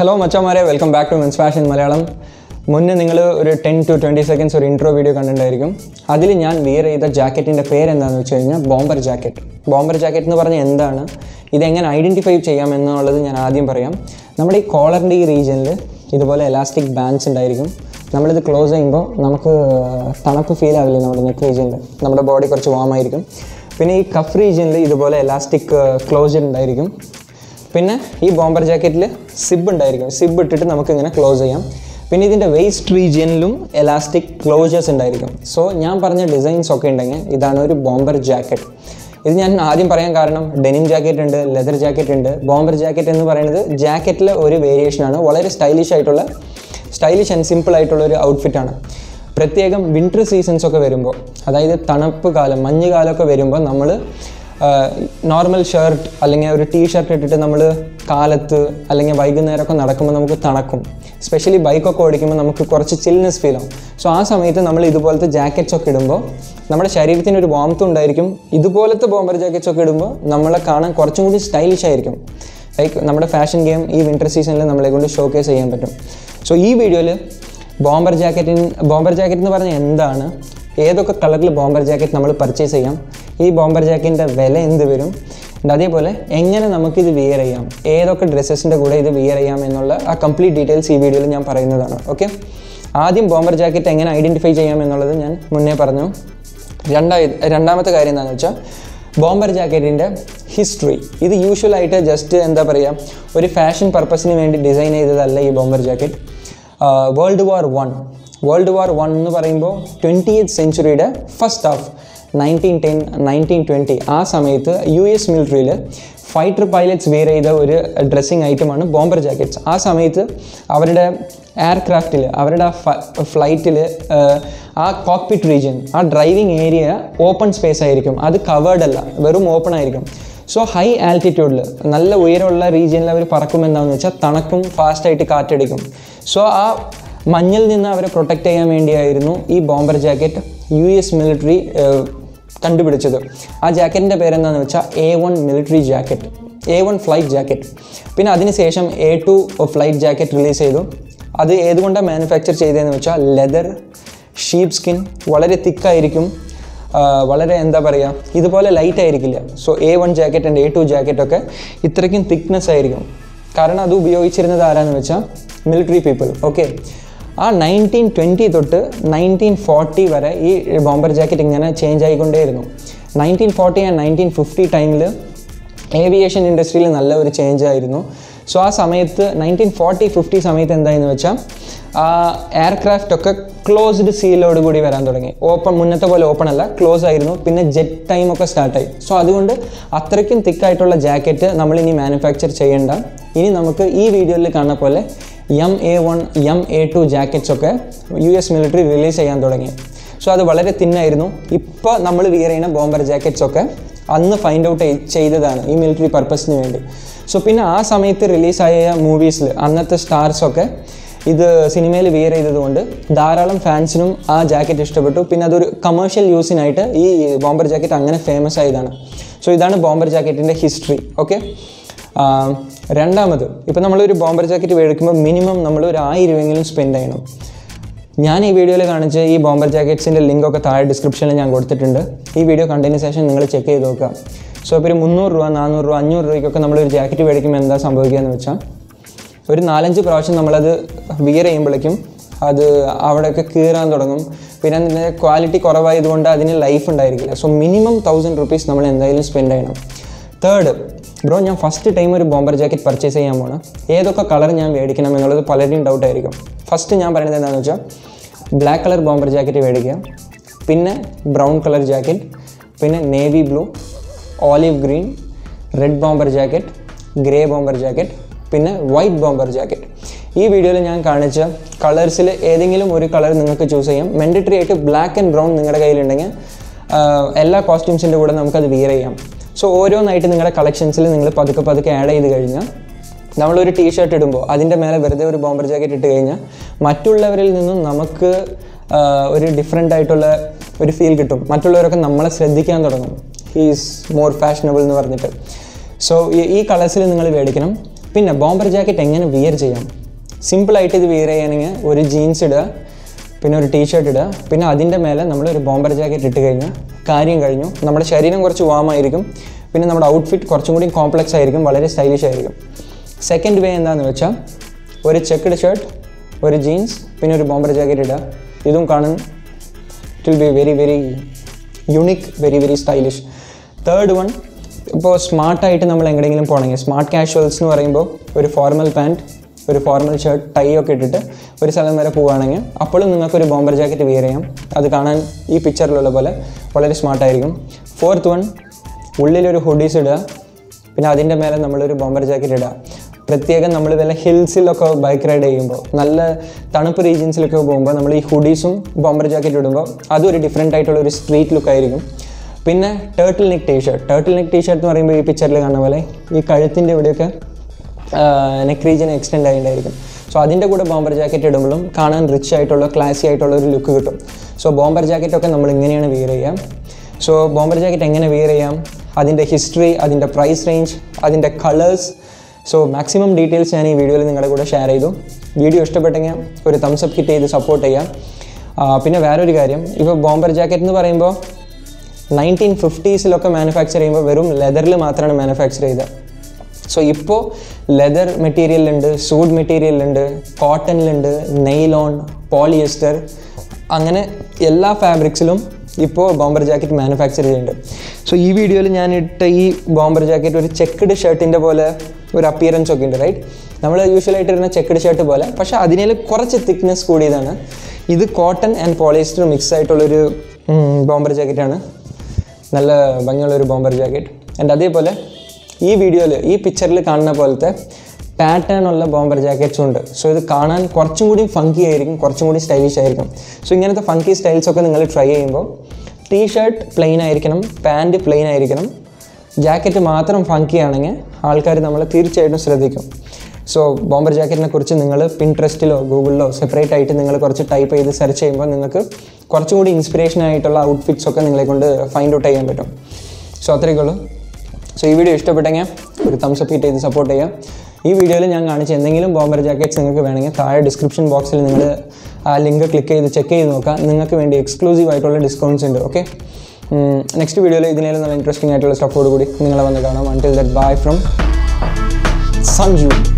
hello മച്ചാമാരെ welcome back to men's fashion Malayalam മുന്നേ നിങ്ങൾ ഒരു ടെൻ ടു ട്വൻറ്റി സെക്കൻഡ്സ് ഒരു ഇൻട്രോ വീഡിയോ കണ്ടിട്ടുണ്ടായിരിക്കും അതിൽ ഞാൻ വിയർ ചെയ്ത ജാക്കറ്റിൻ്റെ പേര് എന്താണെന്ന് വെച്ച് കഴിഞ്ഞാൽ ബോംബർ ജാക്കറ്റ് ബോംബർ ജാക്കറ്റ് എന്ന് പറഞ്ഞാൽ എന്താണ് ഇതെങ്ങനെ ഐഡൻറ്റിഫൈ ചെയ്യാം എന്നുള്ളത് ഞാൻ ആദ്യം പറയാം നമ്മുടെ ഈ കോളറിൻ്റെ ഈ റീജിയനിൽ ഇതുപോലെ എലാസ്റ്റിക് ബാൻഡ്സ് ഉണ്ടായിരിക്കും നമ്മളിത് ക്ലോസ് ചെയ്യുമ്പോൾ നമുക്ക് തണുപ്പ് ഫീൽ ആവില്ല നമ്മുടെ നെക്ക് റീജിയനിൽ നമ്മുടെ ബോഡി കുറച്ച് വാം ആയിരിക്കും പിന്നെ ഈ കഫ് റീജിയനിൽ ഇതുപോലെ എലാസ്റ്റിക് ക്ലോസ്ഡ് ഉണ്ടായിരിക്കും പിന്നെ ഈ ബോംബർ ജാക്കറ്റിൽ സിബ് ഉണ്ടായിരിക്കും സിബ് ഇട്ടിട്ട് നമുക്ക് ഇങ്ങനെ ക്ലോസ് ചെയ്യാം പിന്നെ ഇതിൻ്റെ വേസ്റ്റ് റീജിയനിലും എലാസ്റ്റിക് ക്ലോസേഴ്സ് ഉണ്ടായിരിക്കും സോ ഞാൻ പറഞ്ഞ ഡിസൈൻസ് ഒക്കെ ഉണ്ടെങ്കിൽ ഇതാണ് ഒരു ബോംബർ ജാക്കറ്റ് ഇത് ഞാൻ ആദ്യം പറയാൻ കാരണം ഡെനിം ജാക്കറ്റ് ഉണ്ട് ലെതർ ജാക്കറ്റ് ഉണ്ട് ബോംബർ ജാക്കറ്റ് എന്ന് പറയുന്നത് ജാക്കറ്റിലെ ഒരു വേരിയേഷനാണ് വളരെ സ്റ്റൈലിഷ് ആയിട്ടുള്ള സ്റ്റൈലിഷ് ആൻഡ് സിമ്പിൾ ആയിട്ടുള്ള ഒരു ഔട്ട്ഫിറ്റാണ് പ്രത്യേകം വിൻ്റർ സീസൺസ് ഒക്കെ വരുമ്പോൾ അതായത് തണുപ്പ് കാലം മഞ്ഞ് കാലമൊക്കെ വരുമ്പോൾ നമ്മൾ നോർമൽ ഷർട്ട് അല്ലെങ്കിൽ ഒരു ടീ ഷർട്ട് ഇട്ടിട്ട് നമ്മൾ കാലത്ത് അല്ലെങ്കിൽ വൈകുന്നേരമൊക്കെ നടക്കുമ്പോൾ നമുക്ക് തണുക്കും സ്പെഷ്യലി ബൈക്കൊക്കെ ഓടിക്കുമ്പോൾ നമുക്ക് കുറച്ച് ചിൽനെസ് ഫീൽ ആവും സോ ആ സമയത്ത് നമ്മൾ ഇതുപോലത്തെ ജാക്കറ്റ്സ് ഒക്കെ ഇടുമ്പോൾ നമ്മുടെ ശരീരത്തിന് ഒരു വാമത്ത് ഉണ്ടായിരിക്കും ഇതുപോലത്തെ ബോംബർ ജാക്കറ്റ്സ് ഒക്കെ ഇടുമ്പോൾ നമ്മളെ കാണാൻ കുറച്ചും കൂടി സ്റ്റൈലിഷ് ആയിരിക്കും ലൈക്ക് നമ്മുടെ ഫാഷൻ ഗെയിം ഈ വിൻ്റർ സീസണിൽ നമ്മളെ കൊണ്ട് ഷോക്കേസ് ചെയ്യാൻ പറ്റും സോ ഈ വീഡിയോയിൽ ബോംബർ ജാക്കറ്റിന് ബോംബർ ജാക്കറ്റ് എന്ന് പറഞ്ഞാൽ എന്താണ് ഏതൊക്കെ കളറിൽ ബോംബർ ജാക്കറ്റ് നമ്മൾ പർച്ചേസ് ചെയ്യാം ഈ ബോംബർ ജാക്കറ്റിൻ്റെ വില എന്ത് വരും and അതേപോലെ എങ്ങനെ നമുക്കിത് വിയർ ചെയ്യാം ഏതൊക്കെ ഡ്രസ്സസിൻ്റെ കൂടെ ഇത് വിയർ ചെയ്യാം എന്നുള്ള ആ കംപ്ലീറ്റ് ഡീറ്റെയിൽസ് ഈ വീഡിയോയിൽ ഞാൻ പറയുന്നതാണ് ഓക്കെ ആദ്യം ബോംബർ ജാക്കറ്റ് എങ്ങനെ ഐഡൻറ്റിഫൈ ചെയ്യാം എന്നുള്ളത് ഞാൻ മുന്നേ പറഞ്ഞു രണ്ടായി രണ്ടാമത്തെ കാര്യം എന്താണെന്ന് വെച്ചാൽ ബോംബർ ജാക്കറ്റിൻ്റെ ഹിസ്റ്ററി ഇത് യൂഷ്വലായിട്ട് ജസ്റ്റ് എന്താ പറയുക ഒരു ഫാഷൻ പർപ്പസിന് വേണ്ടി ഡിസൈൻ ചെയ്തതല്ല ഈ bomber jacket world war one world war one എന്ന് പറയുമ്പോൾ ട്വൻറ്റി എയ്ത്ത് സെഞ്ചുറിയുടെ first half nineteen ten nineteen twenty ആ സമയത്ത് യു എസ് മിലിറ്ററിയിൽ ഫൈറ്റർ പൈലറ്റ്സ് വെയർ ചെയ്ത ഒരു ഡ്രസ്സിങ് ഐറ്റമാണ് ബോംബർ ജാക്കറ്റ്സ് ആ സമയത്ത് അവരുടെ എയർക്രാഫ്റ്റിൽ അവരുടെ ആ ഫ്ലൈറ്റിൽ ആ കോക്പിറ്റ് റീജിയൻ ആ ഡ്രൈവിംഗ് ഏരിയ ഓപ്പൺ സ്പേസ് ആയിരിക്കും അത് കവേർഡ് അല്ല വെറും ഓപ്പൺ ആയിരിക്കും സോ ഹൈ ആൽറ്റിറ്റ്യൂഡിൽ നല്ല ഉയരമുള്ള റീജിയനിൽ അവർ പറക്കും എന്താണെന്ന് വെച്ചാൽ തണുക്കും ഫാസ്റ്റായിട്ട് കാറ്റടിക്കും സോ ആ മഞ്ഞിൽ നിന്ന് അവരെ പ്രൊട്ടക്റ്റ് ചെയ്യാൻ വേണ്ടിയായിരുന്നു ഈ bomber jacket U S military കണ്ടുപിടിച്ചത് ആ ജാക്കറ്റിൻ്റെ പേരെന്താണെന്ന് വെച്ചാൽ A one military jacket A one flight jacket പിന്നെ അതിനുശേഷം A two flight jacket release ചെയ്തു അത് ഏതുകൊണ്ടാണ് മാനുഫാക്ചർ ചെയ്തതെന്ന് വെച്ചാൽ ലെതർ ഷീപ്പ് സ്കിൻ വളരെ തിക്കായിരിക്കും വളരെ എന്താ പറയുക ഇതുപോലെ ലൈറ്റ് ആയിരിക്കില്ല so A one jacket and A two jacket ഒക്കെ ഇത്രയ്ക്കും തിക്നെസ് ആയിരിക്കും കാരണം അത് ഉപയോഗിച്ചിരുന്നത് ആരാന്ന് വെച്ചാൽ മിലിറ്ററി പീപ്പിൾ ഓക്കെ ആ നയൻറ്റീൻ ട്വൻറ്റി തൊട്ട് നയൻറ്റീൻ ഫോർട്ടി വരെ ഈ ബോംബർ ജാക്കറ്റ് ഇങ്ങനെ ചേഞ്ച് ആയിക്കൊണ്ടേയിരുന്നു nineteen forty and nineteen fifty ടൈമിൽ ഏവിയേഷൻ ഇൻഡസ്ട്രിയിൽ നല്ല ഒരു ചേഞ്ച് ആയിരുന്നു സോ ആ സമയത്ത് നയൻറ്റീൻ ഫോർട്ടി ഫിഫ്റ്റി സമയത്ത് എന്തായെന്ന് വെച്ചാൽ ആ എയർക്രാഫ്റ്റ് ഒക്കെ ക്ലോസ്ഡ് സീലോട് കൂടി വരാൻ തുടങ്ങി ഓപ്പൺ മുന്നത്തെ പോലെ ഓപ്പൺ അല്ല ക്ലോസ് ആയിരുന്നു പിന്നെ ജെറ്റ് ടൈം ഒക്കെ സ്റ്റാർട്ടായി സോ അതുകൊണ്ട് അത്രയ്ക്കും തിക്കായിട്ടുള്ള ജാക്കറ്റ് നമ്മൾ ഇനി മാനുഫാക്ചർ ചെയ്യേണ്ട ഇനി നമുക്ക് ഈ വീഡിയോയിൽ കാണുന്ന പോലെ M A one M A two jackets ഒക്കെ യു എസ് മിലിറ്ററി റിലീസ് ചെയ്യാൻ തുടങ്ങി സോ അത് വളരെ തിന്നായിരുന്നു ഇപ്പോൾ നമ്മൾ വിയർ ചെയ്യുന്ന ബോംബർ ജാക്കറ്റ്സ് ഒക്കെ അന്ന് ഫൈൻഡ് ഔട്ട് ചെയ്തതാണ് ഈ മിലിറ്ററി പർപ്പസിന് വേണ്ടി സോ പിന്നെ ആ സമയത്ത് റിലീസായ മൂവീസിൽ അന്നത്തെ സ്റ്റാർസൊക്കെ ഇത് സിനിമയിൽ വിയർ ചെയ്തതുകൊണ്ട് ധാരാളം ഫാൻസിനും ആ ജാക്കറ്റ് ഇഷ്ടപ്പെട്ടു പിന്നെ അതൊരു കമേഴ്ഷ്യൽ യൂസിനായിട്ട് ഈ ബോംബർ ജാക്കറ്റ് അങ്ങനെ ഫേമസ് ആയതാണ് സോ ഇതാണ് ബോംബർ ജാക്കറ്റിൻ്റെ ഹിസ്റ്ററി ഓക്കെ രണ്ടാമത് ഇപ്പോൾ നമ്മളൊരു ബോംബർ ജാക്കറ്റ് മേടിക്കുമ്പോൾ മിനിമം നമ്മൾ ഒരു ആയിരം രൂപയെങ്കിലും സ്പെൻഡ് ചെയ്യണം ഞാൻ ഈ വീഡിയോയിൽ കാണിച്ച ഈ ബോംബർ ജാക്കറ്റ്സിൻ്റെ ലിങ്ക് ഒക്കെ താഴെ ഡിസ്ക്രിപ്ഷനിൽ ഞാൻ കൊടുത്തിട്ടുണ്ട് ഈ വീഡിയോ കണ്ടതിന് ശേഷം നിങ്ങൾ ചെക്ക് ചെയ്ത് നോക്കുക സോ ഇപ്പോൾ ഒരു മുന്നൂറ് രൂപ നാനൂറ് രൂപ അഞ്ഞൂറ് രൂപയ്ക്കൊക്കെ നമ്മളൊരു ജാക്കറ്റ് മേടിക്കുമ്പോൾ എന്താ സംഭവിക്കുക എന്ന് വെച്ചാൽ ഒരു നാലഞ്ച് പ്രാവശ്യം നമ്മളത് വിയർ ചെയ്യുമ്പോഴേക്കും അത് അവിടെയൊക്കെ കീറാൻ തുടങ്ങും പിന്നെ അതിൻ്റെ ക്വാളിറ്റി കുറവായതുകൊണ്ട് അതിന് ലൈഫ് ഉണ്ടായിരിക്കില്ല സോ മിനിമം തൗസൻഡ് റുപ്പീസ് നമ്മൾ എന്തായാലും സ്പെൻഡ് ചെയ്യണം തേർഡ് ബ്രോ ഞാൻ ഫസ്റ്റ് ടൈം ഒരു ബോംബർ ജാക്കറ്റ് പർച്ചേസ് ചെയ്യാൻ പോകണം ഏതൊക്കെ കളർ ഞാൻ മേടിക്കണം എന്നുള്ളത് പലരുടെയും ഡൗട്ട് ആയിരിക്കും ഫസ്റ്റ് ഞാൻ പറയുന്നത് എന്താണെന്ന് വെച്ചാൽ ബ്ലാക്ക് കളർ ബോംബർ ജാക്കറ്റ് മേടിക്കുക പിന്നെ ബ്രൗൺ കളർ ജാക്കറ്റ് പിന്നെ navy blue olive green red bomber jacket grey bomber jacket പിന്നെ വൈറ്റ് ബോംബർ ജാക്കറ്റ് ഈ വീഡിയോയിൽ ഞാൻ കാണിച്ച കളേഴ്സിൽ ഏതെങ്കിലും ഒരു കളർ നിങ്ങൾക്ക് ചൂസ് ചെയ്യാം മെൻഡറ്ററി ആയിട്ട് ബ്ലാക്ക് ആൻഡ് ബ്രൗൺ നിങ്ങളുടെ കയ്യിലുണ്ടെങ്കിൽ എല്ലാ കോസ്റ്റ്യൂംസിൻ്റെ കൂടെ നമുക്കത് വിയർ ചെയ്യാം സോ ഓരോന്നായിട്ട് നിങ്ങളുടെ കളക്ഷൻസിൽ നിങ്ങൾ പതുക്കെ പതുക്കെ ആഡ് ചെയ്ത് കഴിഞ്ഞാൽ നമ്മളൊരു ടീ ഷർട്ട് ഇടുമ്പോൾ അതിൻ്റെ മേലെ വെറുതെ ഒരു ബോംബർ ജാക്കറ്റ് ഇട്ട് കഴിഞ്ഞാൽ മറ്റുള്ളവരിൽ നിന്നും നമുക്ക് ഒരു ഡിഫറെൻ്റ് ആയിട്ടുള്ള ഒരു ഫീൽ കിട്ടും മറ്റുള്ളവരൊക്കെ നമ്മളെ ശ്രദ്ധിക്കാൻ തുടങ്ങും ഹീസ് മോർ ഫാഷനബിൾ എന്ന് പറഞ്ഞിട്ട് സോ ഈ കളേഴ്സിൽ നിങ്ങൾ മേടിക്കണം പിന്നെ ബോംബർ ജാക്കറ്റ് എങ്ങനെ വിയർ ചെയ്യാം സിമ്പിളായിട്ട് ഇത് വിയർ ചെയ്യണമെങ്കിൽ ഒരു ജീൻസ് ഇടുക പിന്നെ ഒരു ടീഷർട്ട് ഇടുക പിന്നെ അതിൻ്റെ മേലെ നമ്മൾ ഒരു ബോംബർ ജാക്കറ്റ് ഇട്ട് കഴിഞ്ഞാൽ കാര്യം കഴിഞ്ഞു നമ്മുടെ ശരീരം കുറച്ച് വാം ആയിരിക്കും പിന്നെ നമ്മുടെ ഔട്ട്ഫിറ്റ് കുറച്ചും കൂടി കോംപ്ലക്സ് ആയിരിക്കും വളരെ സ്റ്റൈലിഷ് ആയിരിക്കും സെക്കൻഡ് വേ എന്താണെന്ന് വെച്ചാൽ ഒരു ചെക്ക്ഡ് ഷർട്ട് ഒരു ജീൻസ് പിന്നെ ഒരു ബോംബർ ജാക്കറ്റ് ഇടുക ഇതും കാണും it will be very very unique very very stylish third one ഇപ്പോൾ സ്മാർട്ടായിട്ട് നമ്മൾ എങ്ങനെയെങ്കിലും പോകണമെങ്കിൽ സ്മാർട്ട് കാഷ്വൽസ് എന്ന് പറയുമ്പോൾ ഒരു ഫോർമൽ പാൻറ്റ് ഒരു ഫോർമൽ ഷർട്ട് ടൈ ഒക്കെ ഇട്ടിട്ട് ഒരു സ്ഥലം വരെ പോവുകയാണെങ്കിൽ അപ്പോഴും നിങ്ങൾക്കൊരു ബോംബർ ജാക്കറ്റ് വെയർ ചെയ്യാം അത് കാണാൻ ഈ പിക്ചറിലുള്ള പോലെ വളരെ സ്മാർട്ടായിരിക്കും ഫോർത്ത് വൺ ഉള്ളിലൊരു ഹുഡീസ് ഇടുക പിന്നെ അതിൻ്റെ മേലെ നമ്മളൊരു ബോംബർ ജാക്കറ്റ് ഇടുക പ്രത്യേകം നമ്മൾ വല്ല ഹിൽസിലൊക്കെ ബൈക്ക് റൈഡ് ചെയ്യുമ്പോൾ നല്ല തണുപ്പ് റീജിയൻസിലൊക്കെ പോകുമ്പോൾ നമ്മൾ ഈ ഹുഡീസും ബോംബർ ജാക്കറ്റ് ഇടുമ്പോൾ അതും ഒരു ഡിഫറെൻ്റ് ആയിട്ടുള്ള ഒരു സ്ട്രീറ്റ് ലുക്ക് ആയിരിക്കും പിന്നെ turtle neck T-shirt turtle neck T-shirt എന്ന് പറയുമ്പോൾ ഈ പിക്ചറിൽ കാണുന്ന പോലെ ഈ കഴുത്തിൻ്റെ ഇവിടെയൊക്കെ നെക്ക് റീജിയൻ എക്സ്റ്റെൻഡ് ആയിട്ടുണ്ടായിരിക്കും സോ അതിൻ്റെ കൂടെ ബോംബർ ജാക്കറ്റ് ഇടുമ്പോഴും കാണാൻ റിച്ച് ആയിട്ടുള്ള ക്ലാസി ആയിട്ടുള്ള ഒരു ലുക്ക് കിട്ടും സോ ബോംബർ ജാക്കറ്റൊക്കെ നമ്മൾ ഇങ്ങനെയാണ് വിയർ ചെയ്യാം സോ ബോംബർ ജാക്കറ്റ് എങ്ങനെ വിയർ ചെയ്യാം അതിൻ്റെ ഹിസ്റ്ററി അതിൻ്റെ പ്രൈസ് റേഞ്ച് അതിൻ്റെ കളേഴ്സ് സോ മാക്സിമം ഡീറ്റെയിൽസ് ഞാൻ ഈ വീഡിയോയിൽ നിങ്ങളുടെ കൂടെ ഷെയർ ചെയ്തു വീഡിയോ ഇഷ്ടപ്പെട്ടെങ്കിൽ ഒരു തംസ് അപ്പ് ഹിറ്റ് ചെയ്ത് സപ്പോർട്ട് ചെയ്യാം ആ, പിന്നെ വേറൊരു കാര്യം ഇപ്പോൾ ബോംബർ ജാക്കറ്റ് എന്ന് പറയുമ്പോൾ നയൻറ്റീൻ ഫിഫ്റ്റീസിലൊക്കെ മാനുഫാക്ചർ ചെയ്യുമ്പോൾ വെറും ലെതറിൽ മാത്രമാണ് മാനുഫാക്ചർ ചെയ്തത് സോ ഇപ്പോൾ ലെതർ മെറ്റീരിയലുണ്ട് സൂഡ് മെറ്റീരിയലുണ്ട് കോട്ടണിലുണ്ട് നെയ്ലോൺ പോളിയസ്റ്റർ അങ്ങനെ എല്ലാ ഫാബ്രിക്സിലും ഇപ്പോൾ ബോംബർ ജാക്കറ്റ് മാനുഫാക്ചർ ചെയ്യുന്നുണ്ട് സോ ഈ വീഡിയോയിൽ ഞാൻ ഇട്ട ഈ ബോംബർ ജാക്കറ്റ് ഒരു ചെക്ക്ഡ് ഷർട്ടിൻ്റെ പോലെ ഒരു അപ്പിയറൻസ് ഒക്കെ ഉണ്ട് റൈറ്റ് നമ്മൾ യൂഷ്വലായിട്ട് ഇടുന്ന ചെക്ക്ഡ് ഷർട്ട് പോലെ പക്ഷേ അതിനേൽ കുറച്ച് തിക്നെസ് കൂടിയതാണ് ഇത് കോട്ടൺ ആൻഡ് പോളിയസ്റ്റർ മിക്സ് ആയിട്ടുള്ളൊരു ബോംബർ ജാക്കറ്റാണ് നല്ല ഭംഗിയുള്ള ഒരു ബോംബർ ജാക്കറ്റ് ആൻഡ് അതേപോലെ ഈ വീഡിയോയിൽ ഈ പിക്ചറിൽ കാണുന്ന പോലത്തെ പാറ്റേൺ ഉള്ള ബോംബർ ജാക്കറ്റ്സും ഉണ്ട് സോ ഇത് കാണാൻ കുറച്ചും കൂടി ഫങ്കി ആയിരിക്കും കുറച്ചും കൂടി സ്റ്റൈലിഷ് ആയിരിക്കും സോ ഇങ്ങനത്തെ ഫങ്കി സ്റ്റൈൽസ് ഒക്കെ നിങ്ങൾ ട്രൈ ചെയ്യുമ്പോൾ ടീ ഷർട്ട് പ്ലെയിൻ ആയിരിക്കണം പാൻറ് പ്ലെയിൻ ആയിരിക്കണം ജാക്കറ്റ് മാത്രം ഫങ്കി ആണെങ്കിൽ ആൾക്കാർ നമ്മളെ തീർച്ചയായിട്ടും ശ്രദ്ധിക്കും സോ ബോംബർ ജാക്കറ്റിനെ കുറിച്ച് നിങ്ങൾ പിൻട്രസ്റ്റിലോ ഗൂഗിളിലോ സെപ്പറേറ്റ് ആയിട്ട് നിങ്ങൾ കുറച്ച് ടൈപ്പ് ചെയ്ത് സെർച്ച് ചെയ്യുമ്പോൾ നിങ്ങൾക്ക് കുറച്ചും കൂടി ഇൻസ്പിറേഷൻ ആയിട്ടുള്ള ഔട്ട്ഫിറ്റ്സ് ഒക്കെ നിങ്ങളെ കൊണ്ട് ഫൈൻഡ് ഔട്ട് ചെയ്യാൻ പറ്റും സോ അത്രയൊക്കെ ഉള്ളൂ സോ ഈ വീഡിയോ ഇഷ്ടപ്പെട്ടെങ്കിൽ ഒരു തംസ് അപ്പ് ചെയ്ത് സപ്പോർട്ട് ചെയ്യാം ഈ വീഡിയോയിൽ ഞാൻ കാണിച്ച എന്തെങ്കിലും ബോംബർ ജാക്കറ്റ്സ് നിങ്ങൾക്ക് വേണമെങ്കിൽ താഴെ ഡിസ്ക്രിപ്ഷൻ ബോക്സിൽ നിങ്ങൾ ആ ലിങ്ക് ക്ലിക്ക് ചെയ്ത് ചെക്ക് ചെയ്ത് നോക്കാം നിങ്ങൾക്ക് വേണ്ടി എക്സ്ക്ലൂസീവ് ആയിട്ടുള്ള ഡിസ്കൗണ്ട്സ് ഉണ്ട് ഓക്കെ നെക്സ്റ്റ് വീഡിയോയിൽ ഇതിനേലും നല്ല ഇൻട്രസ്റ്റിംഗ് ആയിട്ടുള്ള സ്റ്റഫോട് കൂടി നിങ്ങളെ വന്ന് കാണാം until that bye from Sanju